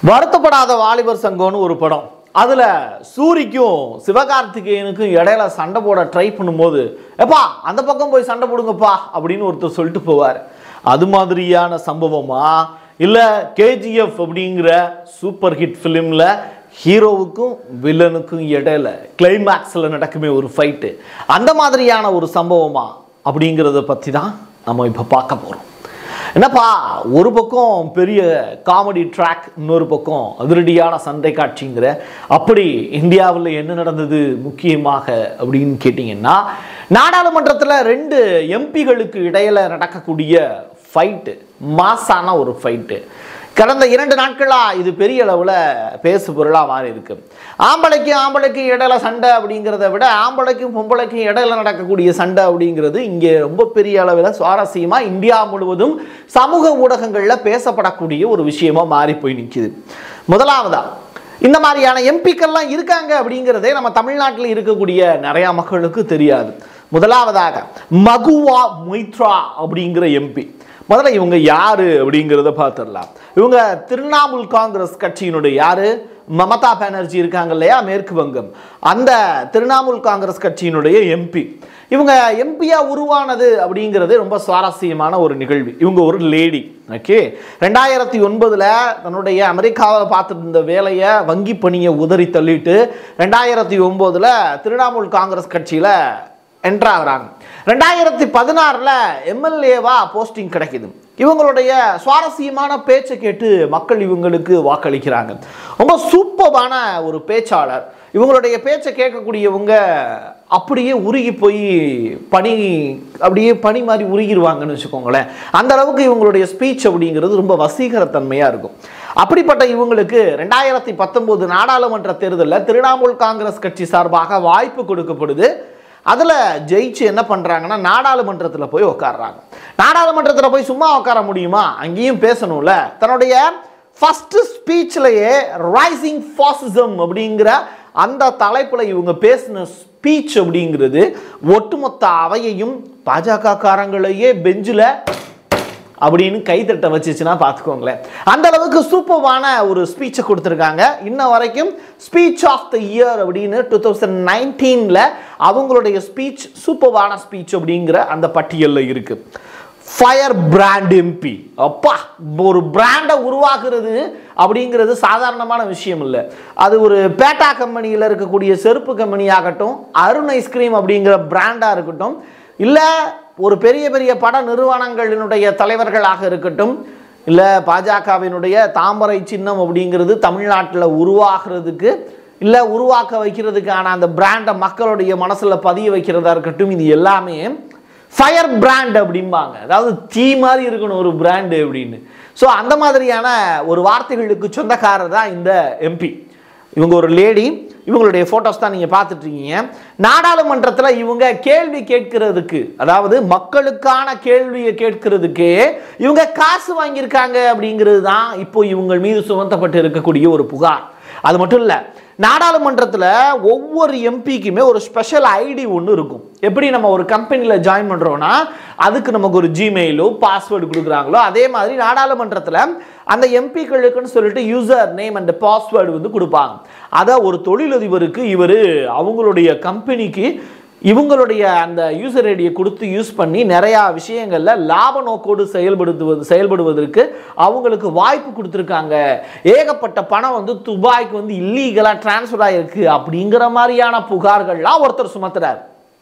வருத்தப்படாத வாலிபர் சங்கம்னு ஒரு படம் அதுல சூரிக்கும் சிவகார்த்திகேயனுக்கும் இடையில சண்டை போட ட்ரை பண்ணும்போது எப்பா அந்த பக்கம் போய் சண்டை போடுங்கப்பா அப்படின்னு ஒருத்தர் சொல்லிட்டு போவார் அது மாதிரியான சம்பவமா இல்ல கேஜிஎஃப் அப்படிங்கிற சூப்பர் ஹிட் ஃபிலிம்ல ஹீரோவுக்கும் வில்லனுக்கும் இடையில கிளைமேக்ஸில் நடக்குமே ஒரு ஃபைட்டு அந்த மாதிரியான ஒரு சம்பவமா அப்படிங்கிறத பற்றி தான் நம்ம இப்போ பார்க்க போகிறோம் என்னப்பா ஒரு பக்கம் பெரிய காமெடி ட்ராக் இன்னொரு பக்கம் அதிரடியான சண்டை காட்சிங்கிற அப்படி இந்தியாவில் என்ன நடந்தது முக்கியமாக அப்படின்னு கேட்டிங்கன்னா நாடாளுமன்றத்தில் ரெண்டு எம்பிகளுக்கு இடையில நடக்கக்கூடிய ஃபைட்டு மாசான ஒரு ஃபைட்டு கடந்த இரண்டு நாட்களா இது பெரிய அளவில் பேசு பொருளாக மாறி இருக்கு ஆம்பளைக்கும் ஆம்பளைக்கும் இடையில சண்டை அப்படிங்கிறத விட ஆம்பளைக்கும் பொம்பளைக்கும் இடையில நடக்கக்கூடிய சண்டை அப்படிங்கிறது இங்கே ரொம்ப பெரிய அளவில் சுவாரஸ்யமாக இந்தியா முழுவதும் சமூக ஊடகங்களில் பேசப்படக்கூடிய ஒரு விஷயமா மாறி போய் நிற்கிது முதலாவதா இந்த மாதிரியான எம்பிக்கள்லாம் இருக்காங்க அப்படிங்கிறதே நம்ம தமிழ்நாட்டில் இருக்கக்கூடிய நிறையா மக்களுக்கு தெரியாது முதலாவதாக மகுவா மொய்த்ரா அப்படிங்கிற எம்பி முதல்ல இவங்க யாரு அப்படிங்கிறத பார்த்துடலாம் இவங்க திரிணாமுல் காங்கிரஸ் கட்சியினுடைய யாரு மமதா பானர்ஜி இருக்காங்க இல்லையா மேற்கு வங்கம் அந்த திரிணாமுல் காங்கிரஸ் கட்சியினுடைய எம்பி இவங்க எம்பியா உருவானது அப்படிங்கிறது ரொம்ப சுவாரஸ்யமான ஒரு நிகழ்வு இவங்க ஒரு லேடி ஓகே ரெண்டாயிரத்தி ஒன்பதுல தன்னுடைய அமெரிக்காவில் பார்த்துட்டு இருந்த வேலையை வங்கி பணியை உதறி தள்ளிட்டு ரெண்டாயிரத்தி ஒன்பதுல திரிணாமுல் காங்கிரஸ் கட்சியில என்ட்ரு ஆகுறாங்க ரெண்டாயிரத்தி பதினாறில் எம்எல்ஏவா போஸ்டிங் கிடைக்குது இவங்களுடைய சுவாரஸ்யமான பேச்சை கேட்டு மக்கள் இவங்களுக்கு வாக்களிக்கிறாங்க ரொம்ப சூப்பரான ஒரு பேச்சாளர் இவங்களுடைய பேச்சை கேட்கக்கூடியவங்க அப்படியே உருகி போய் பனி அப்படியே பனி மாதிரி உருகிடுவாங்கன்னு வச்சுக்கோங்களேன் அந்த அளவுக்கு இவங்களுடைய ஸ்பீச் அப்படிங்கிறது ரொம்ப வசீகரத்தன்மையாக இருக்கும் அப்படிப்பட்ட இவங்களுக்கு ரெண்டாயிரத்தி பத்தொம்போது நாடாளுமன்ற தேர்தலில் திரிணாமுல் காங்கிரஸ் கட்சி சார்பாக வாய்ப்பு கொடுக்கப்படுது அதில் ஜெயிச்சு என்ன பண்ணுறாங்கன்னா நாடாளுமன்றத்தில் போய் உட்காடுறாங்க நாடாளுமன்றத்தில் போய் சும்மா உட்கார முடியுமா அங்கேயும் பேசணும்ல தன்னுடைய ஃபஸ்ட்டு ஸ்பீச்லேயே ரைசிங் ஃபாசிசம் அப்படிங்கிற அந்த தலைப்பில் இவங்க பேசின ஸ்பீச் அப்படிங்கிறது ஒட்டுமொத்த அவையையும் பாஜக காரங்களையே பெஞ்சில் அப்படின்னு கைத்தட்ட வச்சுச்சுன்னா பார்த்துக்கோங்களேன் அந்த அளவுக்கு சூப்பர்வான ஒரு ஸ்பீச்சை கொடுத்துருக்காங்க இன்ன வரைக்கும் ஸ்பீச் ஆஃப் த இயர் அப்படின்னு டூ தௌசண்ட் நைன்டீனில் அவங்களுடைய ஸ்பீச் சூப்பர்வான ஸ்பீச் அப்படிங்கிற அந்த பட்டியலில் இருக்கு ஃபயர் பிராண்ட் எம்பி அப்பா ஒரு பிராண்டை உருவாக்குறது அப்படிங்கிறது சாதாரணமான விஷயம் இல்லை அது ஒரு பேட்டா கம்பெனியில் இருக்கக்கூடிய செருப்பு கம்பெனி ஆகட்டும் அருண் ஐஸ்கிரீம் அப்படிங்கிற பிராண்டாக இருக்கட்டும் இல்லை ஒரு பெரிய பெரிய பட நிறுவனங்களினுடைய தலைவர்களாக இருக்கட்டும் இல்லை பாஜகவினுடைய தாமரை சின்னம் அப்படிங்கிறது தமிழ்நாட்டில் உருவாகிறதுக்கு இல்லை உருவாக்க வைக்கிறதுக்கான அந்த பிராண்டை மக்களுடைய மனசில் பதிய வைக்கிறதா இருக்கட்டும் இது எல்லாமே ஃபயர் பிராண்ட் அப்படிம்பாங்க அதாவது தீ மாதிரி இருக்கணும் ஒரு பிராண்டு அப்படின்னு ஸோ அந்த மாதிரியான ஒரு வார்த்தைகளுக்கு சொந்தக்காரர் தான் இந்த எம்பி இவங்க ஒரு லேடி இவங்களுடைய ஃபோட்டோஸ் தான் நீங்கள் பார்த்துட்ருக்கீங்க நாடாளுமன்றத்தில் இவங்க கேள்வி கேட்கறதுக்கு அதாவது மக்களுக்கான கேள்வியை கேட்கறதுக்கு இவங்க காசு வாங்கியிருக்காங்க அப்படிங்கிறது தான் இப்போ இவங்க மீது சுமத்தப்பட்டு இருக்கக்கூடிய ஒரு புகார் அது மட்டும் இல்லை நாடாளுமன்றத்தில் ஒவ்வொரு எம்பிக்குமே ஒரு ஸ்பெஷல் ஐடி ஒன்று இருக்கும் எப்படி நம்ம ஒரு கம்பெனியில் ஜாயின் பண்ணுறோன்னா அதுக்கு நமக்கு ஒரு ஜிமெயிலோ பாஸ்வேர்டு கொடுக்குறாங்களோ அதே மாதிரி நாடாளுமன்றத்தில் அந்த எம்பிக்களுக்குன்னு சொல்லிட்டு யூசர் நேம் அண்ட் பாஸ்வேர்டு வந்து கொடுப்பாங்க அதை ஒரு தொழிலதிபருக்கு இவர் அவங்களுடைய கம்பெனிக்கு இவங்களுடைய அந்த யூசர் ஐடியை கொடுத்து யூஸ் பண்ணி நிறையா விஷயங்களில் லாப நோக்கோடு செயல்படுத்துவது செயல்படுவதற்கு அவங்களுக்கு வாய்ப்பு கொடுத்துருக்காங்க ஏகப்பட்ட பணம் வந்து துபாய்க்கு வந்து இல்லீகலாக டிரான்ஸ்ஃபர் ஆகிருக்கு அப்படிங்கிற மாதிரியான புகார்கள்லாம் ஒருத்தர் சுமத்துறார்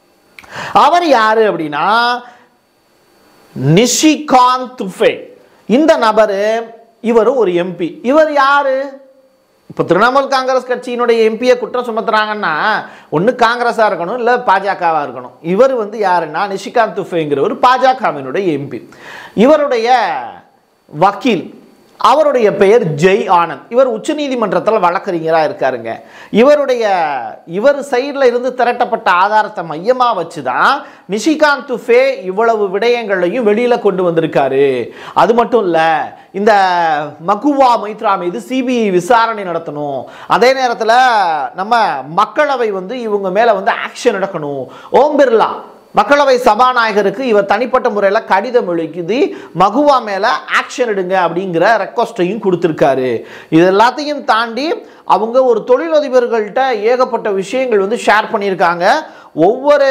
அவர் யாரு அப்படின்னா நிஷிகாந்த் துஃபே இந்த நபர் இவர் ஒரு எம்பி இவர் யாரு இப்போ திரிணாமுல் காங்கிரஸ் கட்சியினுடைய எம்பியை குற்றம் சுமத்துறாங்கன்னா ஒன்று காங்கிரஸாக இருக்கணும் இல்லை பாஜகவாக இருக்கணும் இவர் வந்து யாருன்னா நிஷிகாந்த் துஃபேங்கிறவர் பாஜகவினுடைய எம்பி இவருடைய வக்கீல் அவருடைய பெயர் ஜெய் ஆனந்த் இவர் உச்சநீதிமன்றத்தில் வழக்கறிஞராக இருக்காருங்க இவருடைய இவர் சைடில் இருந்து திரட்டப்பட்ட ஆதாரத்தை மையமாக வச்சு தான் நிஷிகாந்த் துஃபே இவ்வளவு விடயங்களையும் வெளியில் கொண்டு வந்திருக்காரு அது மட்டும் இல்லை இந்த மகுவா மைத்ரா மீது சிபிஐ விசாரணை நடத்தணும் அதே நேரத்தில் நம்ம மக்களவை வந்து இவங்க மேலே வந்து ஆக்ஷன் எடுக்கணும் ஓம் பிர்லா மக்களவை சபாநாயகருக்கு இவர் தனிப்பட்ட முறையில் கடிதம் எழுதி மகுவா மேலே ஆக்ஷன் எடுங்க அப்படிங்கிற ரெக்வஸ்ட்டையும் கொடுத்துருக்காரு இது எல்லாத்தையும் தாண்டி அவங்க ஒரு தொழிலதிபர்கள்ட்ட ஏகப்பட்ட விஷயங்கள் வந்து ஷேர் பண்ணியிருக்காங்க ஒவ்வொரு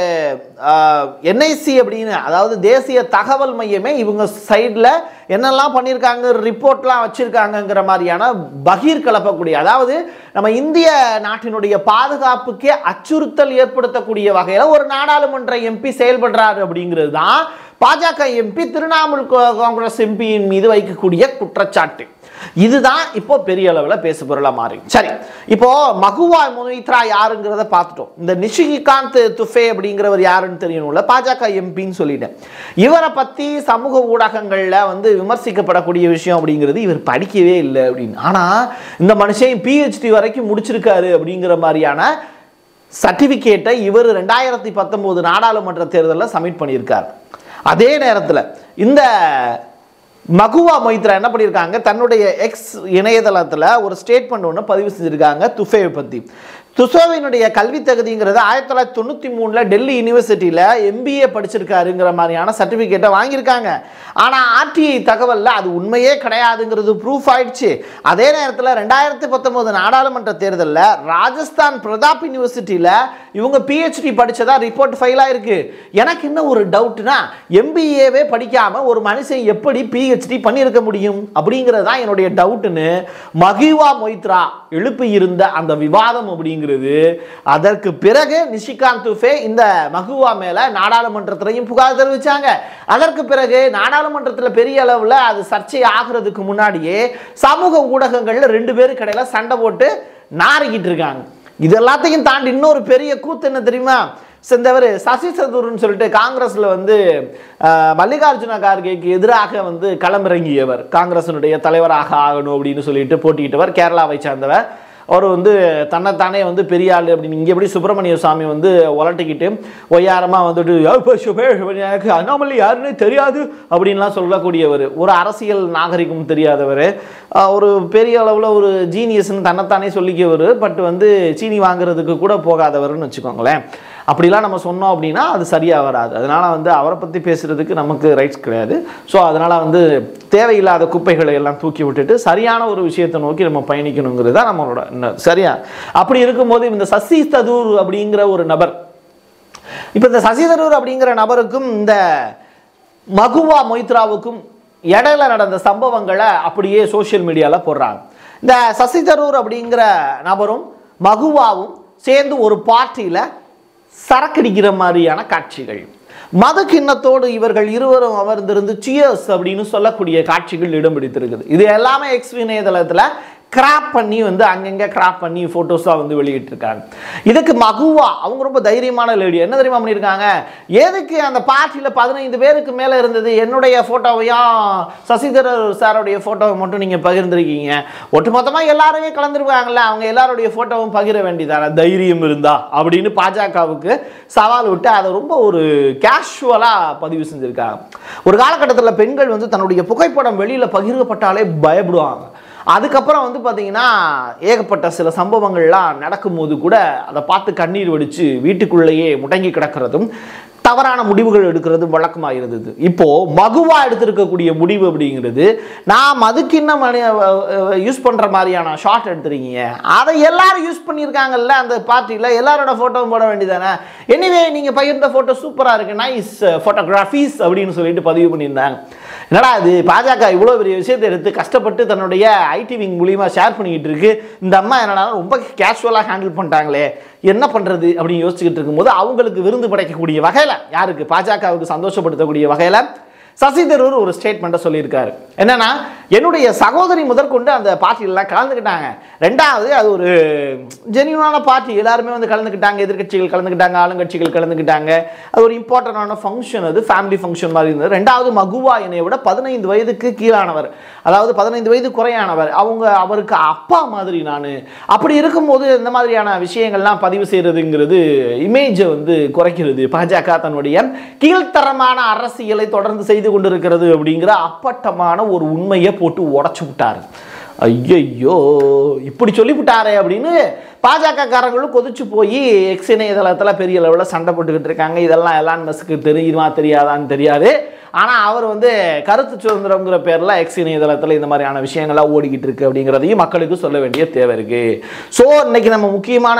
என்ஐசி அப்படின்னு அதாவது தேசிய தகவல் மையமே இவங்க சைடில் என்னெல்லாம் பண்ணியிருக்காங்க ரிப்போர்ட்லாம் வச்சுருக்காங்கங்கிற மாதிரியான பகீர் கலப்பக்கூடிய அதாவது நம்ம இந்திய நாட்டினுடைய பாதுகாப்புக்கே அச்சுறுத்தல் ஏற்படுத்தக்கூடிய வகையில் ஒரு நாடாளுமன்ற எம்பி செயல்படுறாரு அப்படிங்கிறது தான் பாஜக எம்பி திரிணாமுல் கா- காங்கிரஸ் எம்பியின் மீது வைக்கக்கூடிய குற்றச்சாட்டு இதுதான் இப்போ பெரிய அளவில் பேசு பொருளாக மாறி சரி இப்போ மகுவா மொய்த்ரா யாருங்கிறத பார்த்துட்டோம் இந்த நிஷிகாந்த் துஃபே அப்படிங்கிறவர் யாருன்னு தெரியணும்ல பாஜக எம்பின்னு சொல்லிட்டேன் இவரை பற்றி சமூக ஊடகங்களில் வந்து விமர்சிக்கப்படக்கூடிய விஷயம் அப்படிங்கிறது இவர் படிக்கவே இல்லை அப்படின்னு ஆனால் இந்த மனுஷன் பிஹெச்டி வரைக்கும் முடிச்சிருக்காரு அப்படிங்கிற மாதிரியான சர்டிஃபிகேட்டை இவர் ரெண்டாயிரத்தி பத்தொம்போது நாடாளுமன்ற தேர்தலில் சப்மிட் பண்ணியிருக்கார் அதே நேரத்தில் இந்த மகுவா மொய்த்ரா என்ன பண்ணியிருக்காங்க தன்னுடைய எக்ஸ் இணையதளத்தில் ஒரு ஸ்டேட்மெண்ட் ஒன்று பதிவு செஞ்சுருக்காங்க துஃபேவை பற்றி துசோவினுடைய கல்வி தகுதிங்கிறது ஆயிரத்தி தொள்ளாயிரத்தி தொண்ணூற்றி மூணில் டெல்லி யூனிவர்சிட்டியில் எம்பிஏ படிச்சிருக்காருங்கிற மாதிரியான சர்டிஃபிகேட்டை வாங்கியிருக்காங்க ஆனால் ஆர்டிஐ தகவலில் அது உண்மையே கிடையாதுங்கிறது ப்ரூஃப் ஆயிடுச்சு அதே நேரத்தில் ரெண்டாயிரத்தி பத்தொம்போது நாடாளுமன்ற தேர்தலில் ராஜஸ்தான் பிரதாப் யூனிவர்சிட்டியில் இவங்க பிஹெச்டி படிச்சதா ரிப்போர்ட் ஃபைல் ஆயிருக்கு எனக்கு என்ன ஒரு டவுட்னா எம்பிஏவே படிக்காம ஒரு மனுஷன் எப்படி பிஹெச்டி பண்ணியிருக்க முடியும் அப்படிங்கிறது தான் என்னுடைய டவுட்னு மகிவா மொய்த்ரா எழுப்பி இருந்த அந்த விவாதம் அப்படிங்கிறது அதற்கு பிறகு நிஷிகாந்த் துஃபே இந்த மகுவா மேல நாடாளுமன்றத்திலையும் புகார் தெரிவிச்சாங்க அதற்கு பிறகு நாடாளுமன்றத்தில் பெரிய அளவில் அது சர்ச்சை ஆகிறதுக்கு முன்னாடியே சமூக ஊடகங்கள்ல ரெண்டு பேரும் கடையில சண்டை போட்டு நாறிக்கிட்டு இருக்காங்க இது எல்லாத்தையும் தாண்டி இன்னொரு பெரிய கூத்து என்ன தெரியுமா செந்தவர் சசி சதுர்னு சொல்லிட்டு காங்கிரஸ்ல வந்து அஹ், மல்லிகார்ஜுன கார்கேக்கு எதிராக வந்து களமிறங்கியவர் காங்கிரசினுடைய தலைவராக ஆகணும் அப்படின்னு சொல்லிட்டு போட்டியிட்டவர் கேரளாவை சார்ந்தவர் அவர் வந்து தன்னைத்தானே வந்து பெரிய ஆள் அப்படின்னு இங்கே எப்படி சுப்பிரமணிய சுவாமி வந்து உலட்டிக்கிட்டு ஒய்யாரமாக வந்துட்டு "யோ, போ, சுபே, எனக்கு அண்ணாமலை யாருன்னே தெரியாது அப்படின்லாம் சொல்லக்கூடியவர் ஒரு அரசியல் நாகரிகம் தெரியாதவர் ஆஹ், ஒரு பெரிய அளவில் ஒரு ஜீனியஸ்னு தன்னைத்தானே சொல்லிக்கவர் பட் வந்து சீனி வாங்குறதுக்கு கூட போகாதவர்னு வச்சுக்கோங்களேன் அப்படிலாம் நம்ம சொன்னோம் அப்படின்னா அது சரியாக வராது அதனால் வந்து அவரை பற்றி பேசுகிறதுக்கு நமக்கு ரைட்ஸ் கிடையாது ஸோ அதனால் வந்து தேவையில்லாத குப்பைகளை எல்லாம் தூக்கி விட்டுட்டு சரியான ஒரு விஷயத்தை நோக்கி நம்ம பயணிக்கணுங்கிறது தான் நம்மளோட ந- சரியா அப்படி இருக்கும்போது இந்த சசி ததூர் அப்படிங்கிற ஒரு நபர் இப்போ இந்த சசி தரூர் அப்படிங்கிற நபருக்கும் இந்த மகுவா மொய்த்ராவுக்கும் இடையில நடந்த சம்பவங்களை அப்படியே சோஷியல் மீடியாவில் போடுறாங்க இந்த சசி தரூர் அப்படிங்கிற நபரும் மகுவாவும் சேர்ந்து ஒரு பார்ட்டியில் சரக்கடிக்கிற மாதிரியான காட்சிகள் மது கிண்ணத்தோடு இவர்கள் இருவரும் அமர்ந்திருந்து சியர்ஸ் அப்படின்னு சொல்லக்கூடிய காட்சிகள் இடம் பிடித்திருக்குது இது எல்லாமே எக்ஸ் இணையதளத்தில் கிராப் பண்ணி வந்து அங்கங்கே கிராப் பண்ணி ஃபோட்டோஸாக வந்து வெளியிட்டிருக்காங்க இதுக்கு மகுவா அவங்க ரொம்ப தைரியமான லேடி என்ன தெரியுமா பண்ணியிருக்காங்க எதுக்கு அந்த பார்ட்டியில் பதினைந்து பேருக்கு மேலே இருந்தது என்னுடைய ஃபோட்டோவையும் சசிதரர் சாருடைய ஃபோட்டோவை மட்டும் நீங்கள் பகிர்ந்திருக்கீங்க ஒட்டுமொத்தமாக எல்லாருமே கலந்துருக்காங்கல்ல அவங்க எல்லாருடைய ஃபோட்டோவும் பகிர வேண்டியதான தைரியம் இருந்தா அப்படின்னு பாஜகவுக்கு சவால் விட்டு அதை ரொம்ப ஒரு கேஷுவலாக பதிவு செஞ்சுருக்காங்க ஒரு காலகட்டத்தில் பெண்கள் வந்து தன்னுடைய புகைப்படம் வெளியில் பகிர்க்கப்பட்டாலே பயப்படுவாங்க அதுக்கப்புறம் வந்து பார்த்தீங்கன்னா ஏகப்பட்ட சில சம்பவங்கள்லாம் நடக்கும்போது கூட அதை பார்த்து கண்ணீர் வடித்து வீட்டுக்குள்ளேயே முடங்கி கிடக்கிறதும் தவறான முடிவுகள் எடுக்கிறது வழக்கமாக இருந்தது இப்போ மகுவா எடுத்திருக்கக்கூடிய முடிவு அப்படிங்கிறது நான் மதுக்கிண்ணம் யூஸ் பண்ணுற மாதிரியான ஷார்ட் எடுத்துருக்கீங்க அதை எல்லாரும் யூஸ் பண்ணியிருக்காங்கல்ல அந்த பார்ட்டியில் எல்லாரோட ஃபோட்டோவும் போட வேண்டியதானே எனிவே நீங்கள் பகிர்ந்த ஃபோட்டோ சூப்பராக இருக்கு நைஸ் ஃபோட்டோகிராஃபிஸ் அப்படின்னு சொல்லிட்டு பதிவு பண்ணியிருந்தாங்க என்னடா இது பாஜக இவ்வளோ பெரிய விஷயத்தை எடுத்து கஷ்டப்பட்டு தன்னுடைய ஐடி விங் மூலியமா ஷேர் பண்ணிக்கிட்டு இருக்கு இந்த அம்மா என்னடா ரொம்ப கேஷுவலாக ஹேண்டில் பண்ணிட்டாங்களே என்ன பண்ணுறது அப்படின்னு யோசிச்சுக்கிட்டு இருக்கும்போது அவங்களுக்கு விருந்து படைக்கக்கூடிய வகையில் யாருக்கு பாஜகவுக்கு சந்தோஷப்படுத்தக்கூடிய வகையில் சசி தரூர் ஒரு ஸ்டேட்மெண்ட்டை சொல்லியிருக்காரு என்னன்னா என்னுடைய சகோதரி முதற்கொண்டு அந்த பார்ட்டியிலலாம் கலந்துக்கிட்டாங்க ரெண்டாவது அது ஒரு ஜெனியூனான பார்ட்டி எல்லாருமே வந்து கலந்துக்கிட்டாங்க எதிர்க்கட்சிகள் கலந்துக்கிட்டாங்க ஆளுங்கட்சிகள் கலந்துக்கிட்டாங்க அது ஒரு இம்பார்ட்டண்டான ஃபங்க்ஷன் அது ஃபேமிலி ஃபங்க்ஷன் மாதிரி இருந்தது ரெண்டாவது மகுவா என்னை விட பதினைந்து வயதுக்கு கீழானவர் அதாவது பதினைந்து வயது குறையானவர் அவங்க அவருக்கு அப்பா மாதிரி நான் அப்படி இருக்கும்போது இந்த மாதிரியான விஷயங்கள்லாம் பதிவு செய்யறதுங்கிறது இமேஜை வந்து குறைக்கிறது பாஜக தன்னுடைய கீழ்த்தரமான அரசியலை தொடர்ந்து செய்து கொண்டிருக்கிறது அப்படிங்கிற அப்பட்டமான ஒரு உண்மையை போட்டு உடச்சு விட்டாரு ஐயையோ இப்படி சொல்லிவிட்டாரே அப்படின்னு பாஜக காரங்களும் கொதிச்சு போய் எக்ஸ் இணையதளத்தில் பெரிய லெவலில் சண்டை போட்டுக்கிட்டு இருக்காங்க இதெல்லாம் எலான் மஸ்க்கு தெரியுமா தெரியாதான்னு தெரியாது ஆனால் அவர் வந்து கருத்து சுதந்திரங்கிற பேரில் எக்ஸ் இணையதளத்தில் இந்த மாதிரியான விஷயங்கள்லாம் ஓடிக்கிட்டு இருக்கு அப்படிங்கிறதையும் மக்களுக்கு சொல்ல வேண்டிய தேவை இருக்கு ஸோ இன்னைக்கு நம்ம முக்கியமான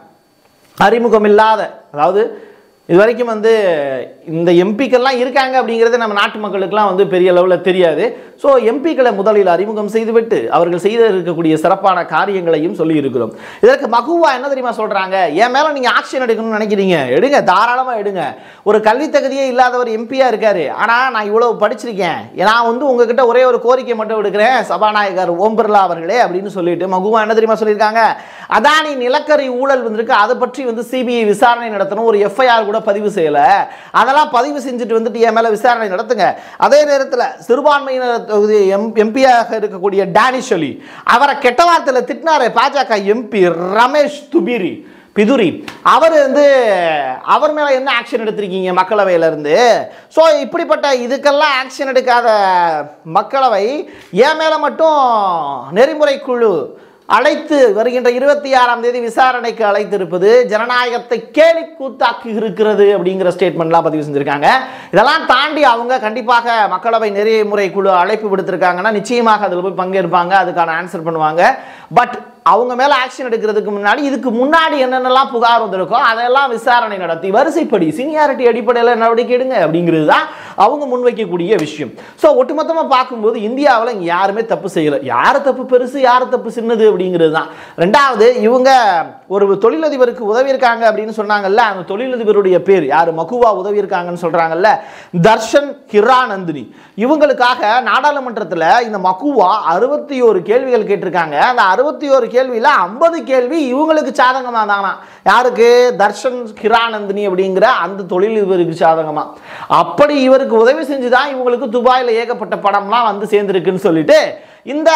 அறிமுகம் இல்லாத அதாவது இது வரைக்கும் வந்து இந்த எம்பிக்கள்லாம் இருக்காங்க அப்படிங்கிறது நம்ம நாட்டு மக்களுக்கெல்லாம் வந்து பெரிய லெவலில் தெரியாது ஸோ எம்பிக்களை முதலில் அறிமுகம் செய்துவிட்டு அவர்கள் செய்து இருக்கக்கூடிய சிறப்பான காரியங்களையும் சொல்லி இருக்கிறோம் இதற்கு மகுவா என்ன தெரியுமா சொல்றாங்க என் மேல நீங்க ஆக்ஷன் எடுக்கணும்னு நினைக்கிறீங்க எடுங்க தாராளமா எடுங்க ஒரு கல்வி தகுதியே இல்லாதவர் எம்பியா இருக்காரு ஆனா நான் இவ்வளவு படிச்சிருக்கேன் நான் வந்து உங்ககிட்ட ஒரே ஒரு கோரிக்கை மட்டும் எடுக்கிறேன் சபாநாயகர் ஓம் பிர்லா அவர்களே அப்படின்னு சொல்லிட்டு மகுவா என்ன தெரியுமா சொல்லியிருக்காங்க அதானி நிலக்கரி ஊழல் வந்திருக்கு அதை பற்றி வந்து சிபிஐ விசாரணை நடத்தணும் ஒரு எஃப்ஐஆர் கூட பதிவு செய்யல அதெல்லாம் பதிவு செஞ்சுட்டு வந்துட்டு என் மேல விசாரணை நடத்துங்க அதே நேரத்தில் சிறுபான்மையினர் தொகுதி எம் எம்பியாக இருக்கக்கூடிய டேனிஷ் அலி அவரை கெட்ட வார்த்தையில் திட்டினாரு பாஜக எம்பி ரமேஷ் துபிரி பிதுரி அவர் வந்து அவர் மேல என்ன ஆக்ஷன் எடுத்திருக்கீங்க மக்களவையில இருந்து ஸோ இப்படிப்பட்ட இதுக்கெல்லாம் ஆக்ஷன் எடுக்காத மக்களவை என் மேல மட்டும் நெறிமுறை குழு அழைத்து வருகின்ற இருபத்தி ஆறாம் தேதி விசாரணைக்கு அழைத்திருப்பது ஜனநாயகத்தை கேலி கூத்தாக்கி இருக்கிறது அப்படிங்கிற ஸ்டேட்மெண்ட்லாம் பதிவு செஞ்சிருக்காங்க இதெல்லாம் தாண்டி அவங்க கண்டிப்பாக மக்களவை நெறிமுறை குழு அழைப்பு விடுத்திருக்காங்கன்னா நிச்சயமாக அதில் போய் பங்கேற்பாங்க அதுக்கான ஆன்சர் பண்ணுவாங்க பட் அவங்க மேல ஆக்ஷன் எடுக்கிறதுக்கு முன்னாடி இதுக்கு முன்னாடி என்னென்னலாம் புகார் வந்திருக்கோ அதெல்லாம் விசாரணை நடத்தி வரிசைப்படி சீனியாரிட்டி அடிப்படையில் நடவடிக்கை எடுங்க அப்படிங்கிறது தான் அவங்க முன்வைக்கக்கூடிய விஷயம் ஸோ ஒட்டுமொத்தமாக பார்க்கும்போது இந்தியாவில் இங்கே யாருமே தப்பு செய்யலை யார் தப்பு பெருசு யார் தப்பு சின்னது அப்படிங்கிறது தான் ரெண்டாவது இவங்க ஒரு தொழிலதிபருக்கு உதவி இருக்காங்க அப்படின்னு சொன்னாங்கல்ல அந்த தொழிலதிபருடைய பேர் யார் மகுவா உதவி இருக்காங்கன்னு சொல்றாங்கல்ல தர்ஷன் ஹிரானந்தினி இவங்களுக்காக நாடாளுமன்றத்தில் இந்த மகுவா அறுபத்தி ஒரு கேள்விகள் கேட்டிருக்காங்க அந்த அறுபத்தி ஒரு கேள்வியில் ஐம்பது கேள்வி இவங்களுக்கு சாதகமாக தானா யாருக்கு தர்ஷன் ஹிரானந்தினி அப்படிங்கிற அந்த தொழிலதிபருக்கு சாதகமா அப்படி இவருக்கு உதவி செஞ்சுதான் இவங்களுக்கு துபாயில் ஏகப்பட்ட படம்லாம் வந்து சேர்ந்துருக்குன்னு சொல்லிட்டு இந்த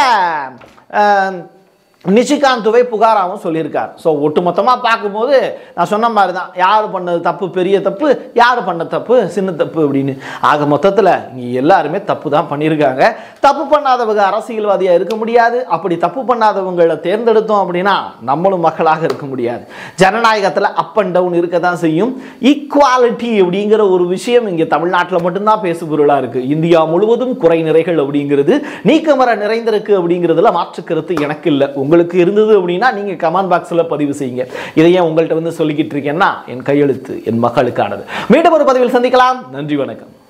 அஹ், நிஷிகாந்துவை புகாராகவும் சொல்லியிருக்கார் ஸோ ஒட்டுமொத்தமாக பார்க்கும்போது நான் சொன்ன மாதிரி தான் யார் பண்ணது தப்பு பெரிய தப்பு யார் பண்ண தப்பு சின்ன தப்பு அப்படின்னு ஆக மொத்தத்தில் இங்கே எல்லாருமே தப்பு தான் பண்ணியிருக்காங்க தப்பு பண்ணாதவங்க அரசியல்வாதியாக இருக்க முடியாது அப்படி தப்பு பண்ணாதவங்களை தேர்ந்தெடுத்தோம் அப்படின்னா நம்மளும் மக்களாக இருக்க முடியாது ஜனநாயகத்தில் அப் அண்ட் டவுன் இருக்க தான் செய்யும் ஈக்குவாலிட்டி அப்படிங்கிற ஒரு விஷயம் இங்கே தமிழ்நாட்டில் மட்டும்தான் பேசுபொருளாக இருக்குது இந்தியா முழுவதும் குறை நிறைகள் அப்படிங்கிறது நீக்கமர நிறைந்திருக்கு அப்படிங்கிறதுல மாற்று கருத்து எனக்கு இல்லை உங்களுக்கு இருந்தது அப்படின்னா நீங்கள் கமெண்ட் பாக்ஸில் பதிவு செய்யுங்க இதை ஏன் உங்கள்கிட்ட வந்து சொல்லிக்கிட்டு இருக்கேன்னா என் கையெழுத்து என் மக்களுக்கானது மீண்டும் ஒரு பதிவில் சந்திக்கலாம் நன்றி வணக்கம்